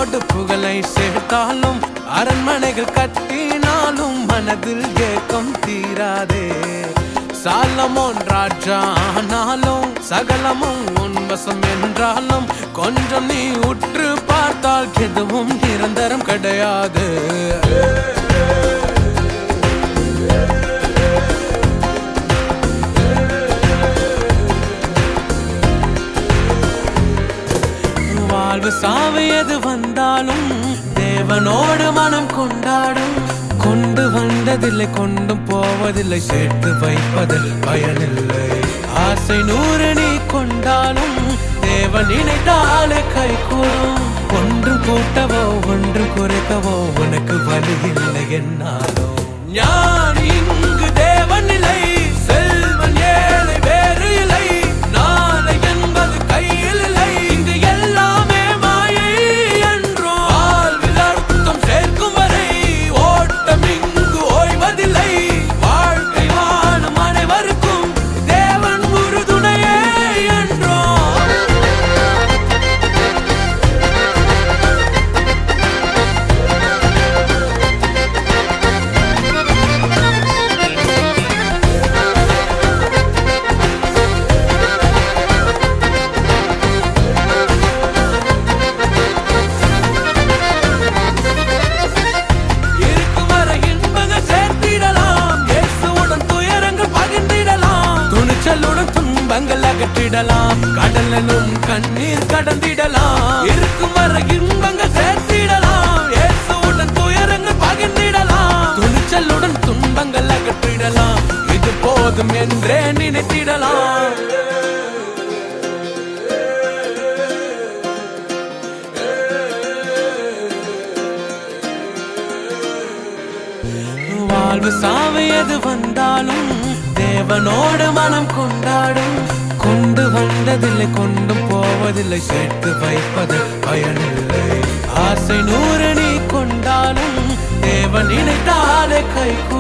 கோடி புகழை சேர்த்தாலும் அரண்மனைகள் கட்டினாலும் மனதில் ஏக்கம் தீராதே சாலமோன் ராஜா ஆனாலும் சகலமும் உன்வசம் என்றாலும் கொஞ்சம் நீ உற்று பார்த்தால் எதுவும் நிரந்தரம் கிடையாது வாழ்வு சாவு எது வந்தாலும் தேவனோடு மனம் கொண்டாடும் கொண்டு வந்ததில்லை கொண்டும் போவதில்லை சேர்த்து வைப்பதில் பயனில்லை ஆசை நூறு நீ கொண்டாலும் தேவன் நினைத்தாலே கை கூடும் ஒன்றும் கூட்டவோ ஒன்றும் குறைக்கவோ உனக்கு வழி இல்லை என்னாலோ ஞான் இங்கு தேவன் இல்லை செல்வன் ஏழை வேறு இல்லை நாளை என்பது கையில் இல்லை இங்கு எல்லாமே மாயை என்றோ வாழ்வில் அர்த்தம் சேர்க்கும் வரை ஓட்டம் இங்கு ஓய்வதில்லை வாழ்க்கை வாழும் அனைவருக்கும் தேவன் உறுதுணையே என்றோ இருக்கும் வரை இன்பங்கள் சேர்த்திடலாம் இயேசுவுடன் துயரங்கள் பகிர்ந்திடலாம் துணிச்சலுடன் துன்பங்கள் அகற்றிடலாம் கடலனும் கண்ணீர் கடந்திடலாம் இருக்கும் வரை இன்பங்கள் சேர்த்திடலாம் இயேசுவுடன் துயரங்கள் பகிர்ந்திடலாம் துணிச்சலுடன் துன்பங்கள் அகற்றிடலாம் இது போதும் என்றே நினைத்திடலாம் வாழ்வு சாவு எது வந்தாலும் தேவனோடு மனம் கொண்டாடும் கொண்டு வந்ததில்லை கொண்டும் போவதில்லை சேர்த்து வைப்பது பயனில்லை ஆசை நூறு நீ கொண்டாலும் தேவன் நினைத்தாலே கை